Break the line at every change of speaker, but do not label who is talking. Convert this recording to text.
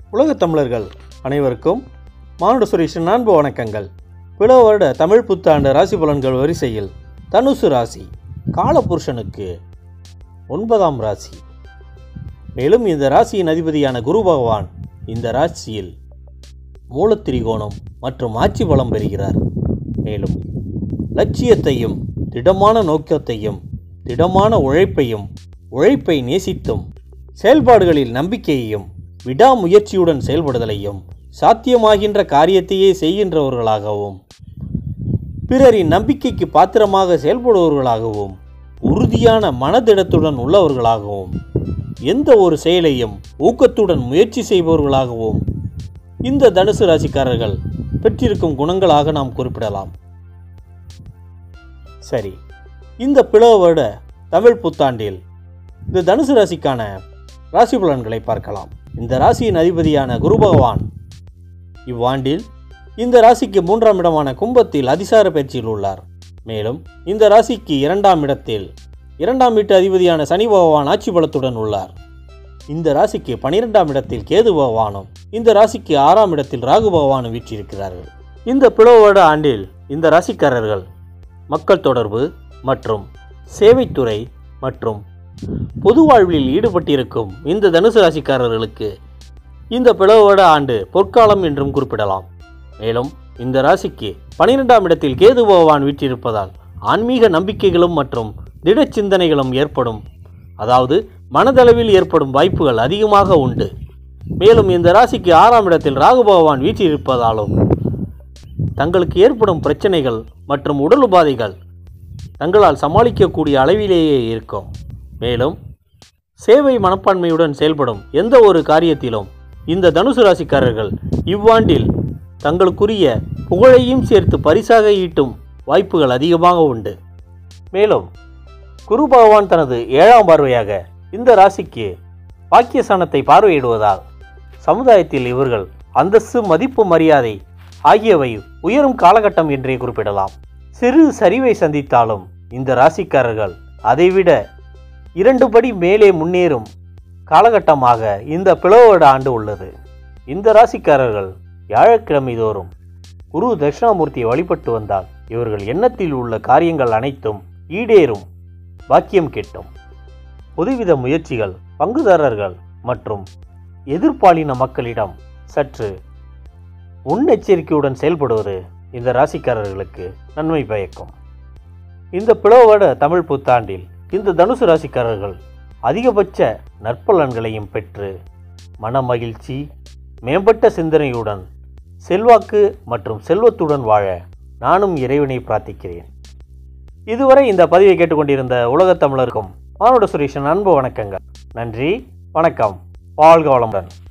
உலகத் தமிழர்கள் அனைவருக்கும் மானுட சுரேஷின் அன்பு வணக்கங்கள் பிளவு வருட தமிழ் புத்தாண்டு ராசி பலன்கள் வரிசையில் தனுசு ராசி காலபுருஷனுக்கு ஒன்பதாம் ராசி மேலும் இந்த ராசியின் அதிபதியான குரு பகவான் இந்த ராசியில் மூலத்திரிகோணம் மற்றும் ஆட்சி பலம் பெறுகிறார் மேலும் லட்சியத்தையும் திடமான நோக்கத்தையும் திடமான உழைப்பையும் உழைப்பை நேசித்தும் செயல்பாடுகளில் நம்பிக்கையையும் விடாமுயற்சியுடன் செயல்படுதலையும் சாத்தியமாகின்ற காரியத்தையே செய்கின்றவர்களாகவும் பிறரின் நம்பிக்கைக்கு பாத்திரமாக செயல்படுபவர்களாகவும் உறுதியான மனதிடத்துடன் உள்ளவர்களாகவும் எந்த ஒரு செயலையும் ஊக்கத்துடன் முயற்சி செய்பவர்களாகவும் இந்த தனுசு ராசிக்காரர்கள் பெற்றிருக்கும் குணங்களாக நாம் குறிப்பிடலாம் சரி இந்த பிளவு வருட தமிழ் புத்தாண்டில் இந்த தனுசு ராசிக்கான ராசி பலன்களை பார்க்கலாம் இந்த ராசியின் அதிபதியான குரு பகவான் இவ்வாண்டில் இந்த ராசிக்கு மூன்றாம் இடமான கும்பத்தில் அதிசார பயிற்சியில் உள்ளார் மேலும் இந்த ராசிக்கு இரண்டாம் இடத்தில் இரண்டாம் வீட்டு அதிபதியான சனி பகவான் ஆட்சி பலத்துடன் உள்ளார் இந்த ராசிக்கு பனிரெண்டாம் இடத்தில் கேது பகவானும் இந்த ராசிக்கு ஆறாம் இடத்தில் ராகு பகவானும் வீற்றிருக்கிறார்கள் இந்த பிளவோட ஆண்டில் இந்த ராசிக்காரர்கள் மக்கள் தொடர்பு மற்றும் சேவைத்துறை மற்றும் பொது வாழ்வில் ஈடுபட்டிருக்கும் இந்த தனுசு ராசிக்காரர்களுக்கு இந்த பிளவோட ஆண்டு பொற்காலம் என்றும் குறிப்பிடலாம் மேலும் இந்த ராசிக்கு பனிரெண்டாம் இடத்தில் கேது பகவான் வீற்றிருப்பதால் ஆன்மீக நம்பிக்கைகளும் மற்றும் திட சிந்தனைகளும் ஏற்படும் அதாவது மனதளவில் ஏற்படும் வாய்ப்புகள் அதிகமாக உண்டு மேலும் இந்த ராசிக்கு ஆறாம் இடத்தில் ராகு பகவான் வீற்றிருப்பதாலும் தங்களுக்கு ஏற்படும் பிரச்சனைகள் மற்றும் உடல் உபாதைகள் தங்களால் சமாளிக்கக்கூடிய அளவிலேயே இருக்கும் மேலும் சேவை மனப்பான்மையுடன் செயல்படும் எந்த ஒரு காரியத்திலும் இந்த தனுசு ராசிக்காரர்கள் இவ்வாண்டில் தங்களுக்குரிய புகழையும் சேர்த்து பரிசாக ஈட்டும் வாய்ப்புகள் அதிகமாக உண்டு மேலும் குரு பகவான் தனது ஏழாம் பார்வையாக இந்த ராசிக்கு பாக்கியஸ்தானத்தை பார்வையிடுவதால் சமுதாயத்தில் இவர்கள் அந்தஸ்து மதிப்பு மரியாதை ஆகியவை உயரும் காலகட்டம் என்றே குறிப்பிடலாம் சிறு சரிவை சந்தித்தாலும் இந்த ராசிக்காரர்கள் அதைவிட இரண்டு படி மேலே முன்னேறும் காலகட்டமாக இந்த பிளவோட ஆண்டு உள்ளது இந்த ராசிக்காரர்கள் வியாழக்கிழமை தோறும் குரு தட்சிணாமூர்த்தியை வழிபட்டு வந்தால் இவர்கள் எண்ணத்தில் உள்ள காரியங்கள் அனைத்தும் ஈடேறும் பாக்கியம் கிட்டும் புதுவித முயற்சிகள் பங்குதாரர்கள் மற்றும் எதிர்ப்பாலின மக்களிடம் சற்று முன்னெச்சரிக்கையுடன் செயல்படுவது இந்த ராசிக்காரர்களுக்கு நன்மை பயக்கும் இந்த பிளவோட தமிழ் புத்தாண்டில் இந்த தனுசு ராசிக்காரர்கள் அதிகபட்ச நற்பலன்களையும் பெற்று மனமகிழ்ச்சி மேம்பட்ட சிந்தனையுடன் செல்வாக்கு மற்றும் செல்வத்துடன் வாழ நானும் இறைவனை பிரார்த்திக்கிறேன் இதுவரை இந்த பதிவை கேட்டுக்கொண்டிருந்த உலகத் தமிழருக்கும் மானுட சுரேஷன் அன்பு வணக்கங்கள் நன்றி வணக்கம் வாழ்க வளமுடன்